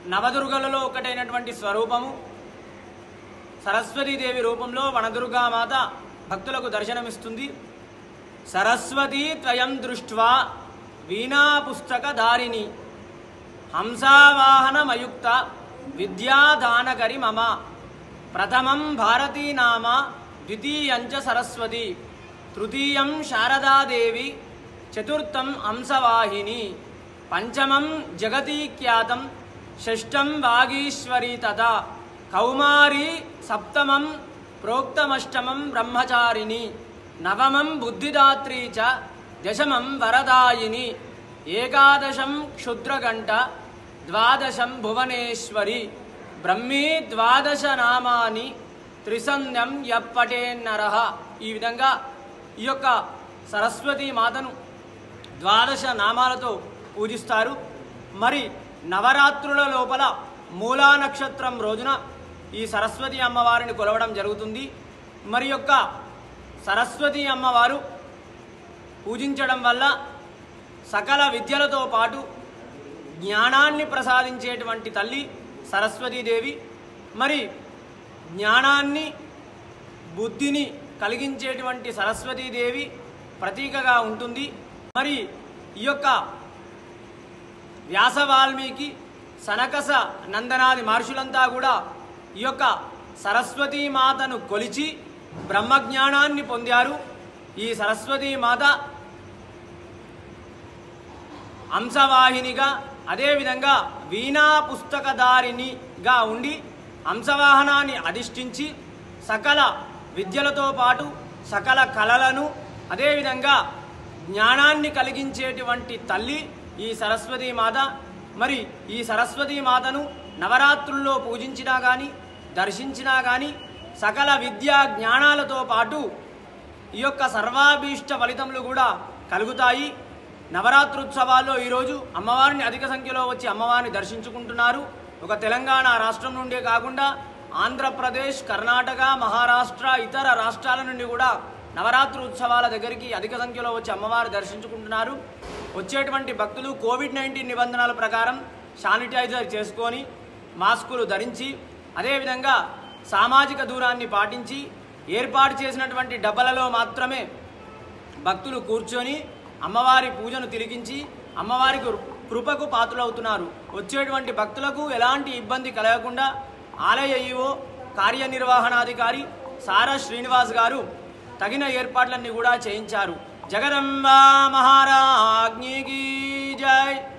నవదుర్గలలో ఒకటైనటువంటి స్వరూపము సరస్వతీదేవి రూపంలో వనదుర్గామాత భక్తులకు దర్శనమిస్తుంది సరస్వతీ త్వయం దృష్ట్వా వీణా పుస్తక దారిని హంసావాహనమయుక్త విద్యాదానకరి మమ ప్రథమం భారతీ నామ ద్వితీయంచ సరస్వతి తృతీయం శారదాదేవి చతుర్థం హంసవాహిని పంచమం జగతీఖ్యాతం షష్టం వాగీశ్వరీ తథా కౌమారి సప్తమం ప్రోక్తమష్టమం బ్రహ్మచారిణి నవమం బుద్ధిదాత్రీ చ దశమం వరదాయిని ఏకాదశం క్షుద్రగంట ద్వాదశం భువనేశ్వరి బ్రహ్మీ ద్వాదశ నామాని త్రిసంధ్యం యప్పటేన్నర ఈ విధంగా ఈ యొక్క సరస్వతీ మాతను ద్వాదశ నామాలతో పూజిస్తారు మరి నవరాత్రుల లోపల మూలా నక్షత్రం రోజున ఈ సరస్వతి అమ్మవారిని కొలవడం జరుగుతుంది మరి యొక్క సరస్వతి అమ్మవారు పూజించడం వల్ల సకల విద్యలతో పాటు జ్ఞానాన్ని ప్రసాదించేటువంటి తల్లి సరస్వతీదేవి మరి జ్ఞానాన్ని బుద్ధిని కలిగించేటువంటి సరస్వతీదేవి ప్రతీకగా ఉంటుంది మరి ఈ యొక్క వ్యాస వాల్మీకి సనకస నందనాది మహర్షులంతా కూడా ఈ యొక్క సరస్వతీ మాతను కొలిచి బ్రహ్మజ్ఞానాన్ని పొందారు ఈ సరస్వతీ మాత హంసవాహినిగా అదేవిధంగా వీణా పుస్తకధారినిగా ఉండి హంసవాహనాన్ని అధిష్ఠించి సకల విద్యలతో పాటు సకల కళలను అదేవిధంగా జ్ఞానాన్ని కలిగించేటువంటి తల్లి ఈ సరస్వతీ మాత మరి ఈ సరస్వతీ మాతను నవరాత్రుల్లో పూజించినా కానీ దర్శించినా కానీ సకల విద్యా జ్ఞానాలతో పాటు ఈ యొక్క సర్వాభీష్ట ఫలితములు కూడా కలుగుతాయి నవరాత్రుత్సవాల్లో ఈరోజు అమ్మవారిని అధిక సంఖ్యలో వచ్చి అమ్మవారిని దర్శించుకుంటున్నారు ఒక తెలంగాణ రాష్ట్రం నుండే కాకుండా ఆంధ్రప్రదేశ్ కర్ణాటక మహారాష్ట్ర ఇతర రాష్ట్రాల నుండి కూడా నవరాత్రి ఉత్సవాల దగ్గరికి అధిక సంఖ్యలో వచ్చి అమ్మవారు దర్శించుకుంటున్నారు వచ్చేటువంటి భక్తులు కోవిడ్ నైన్టీన్ నిబంధనల ప్రకారం శానిటైజర్ చేసుకొని మాస్కులు ధరించి అదేవిధంగా సామాజిక దూరాన్ని పాటించి ఏర్పాటు చేసినటువంటి డబ్బలలో మాత్రమే భక్తులు కూర్చొని అమ్మవారి పూజను తిరిగించి అమ్మవారికి కృపకు పాత్రలవుతున్నారు వచ్చేటువంటి భక్తులకు ఎలాంటి ఇబ్బంది కలగకుండా ఆలయ ఈవో కార్యనిర్వహణాధికారి సారా శ్రీనివాస్ గారు తగిన ఏర్పాట్లన్నీ కూడా చేయించారు జగదంబా మహారాజ్ఞికి జై